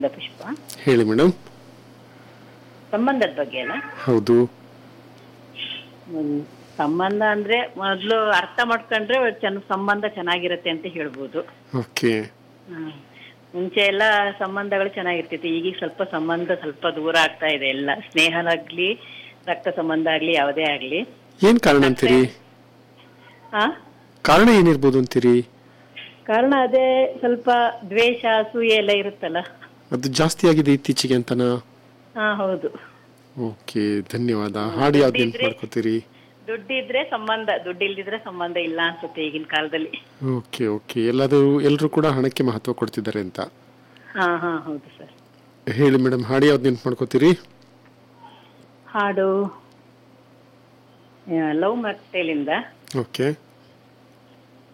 ಪುಷ್ಪ ಹೇಳಿ ಮೇಡಮ್ ಸಂಬಂಧದ ಬಗ್ಗೆ ಅಲ್ಲ ಹೌದು ಹ್ಮ್. ಸಂಬಂಧ ಅಂದ್ರೆ ಮೊದಲು ಅರ್ಥ ಮಾಡ್ಕೊಂಡ್ರೆ ಚೆನ್ನ ಸಂಬಂಧ ಚೆನ್ನಾಗಿರುತ್ತೆ ಅಂತ ಹೇಳ್ಬೋದು ಓಕೆ ಹ್ಮ್. ಮುಂಚೆ ಎಲ್ಲ ಸಂಬಂಧಗಳು ಚೆನ್ನಾಗಿರ್ತಿತ್ತು ಈಗೀಗ ಸ್ವಲ್ಪ ಸಂಬಂಧ ಸ್ವಲ್ಪ ದೂರ ಆಗ್ತಾ ಇದೆ ಎಲ್ಲ ಸ್ನೇಹನಾಗ್ಲಿ ರಕ್ತ ಸಂಬಂಧ ಆಗ್ಲಿ ಯಾವುದೇ ಆಗ್ಲಿ ಏನ್ ಕಾರಣ ಅಂತೀರಿ ಆ ಕಾರಣ ಏನಿರ್ಬೋದು ಅಂತೀರಿ ಕಾರಣ ಅದೇ ಸ್ವಲ್ಪ ದ್ವೇಷ ಅಸೂಯೆ ಎಲ್ಲ ಇರುತ್ತಲ್ಲ ಅದು ಜಾಸ್ತಿ ಆಗಿದೆ ಇತ್ತೀಚೆಗೆ ಅಂತನಾ ಹಾ ಹೌದು ಓಕೆ ಧನ್ಯವಾದ ಹಾಡು ಯಾವ್ದು ನೆನ್ಪು ಮಾಡ್ಕೋತೀರಿ ದುಡ್ಡಿದ್ರೆ ಸಂಬಂಧ ದುಡ್ಡು ಇಲ್ದಿದ್ರೆ ಸಂಬಂಧ ಇಲ್ಲ ಅನ್ಸುತ್ತೆ ಈಗಿನ ಕಾಲದಲ್ಲಿ ಓಕೆ ಓಕೆ ಎಲ್ಲಾದರೂ ಎಲ್ಲರೂ ಕೂಡ ಹಣಕ್ಕೆ ಮಹತ್ವ ಕೊಡ್ತಿದ್ದಾರೆ ಅಂತ ಹಾ ಹಾ ಹೌದು ಸರ್ ಹೇಳಿ ಮೇಡಮ್ ಹಾಡು ಯಾವ್ದು ನೆನ್ಪು ಮಾಡ್ಕೋತೀರಿ ಹಾಡು ಲವ್ ಮ್ಯಾಕ್ಟೇಲಿಂದ ಓಕೆ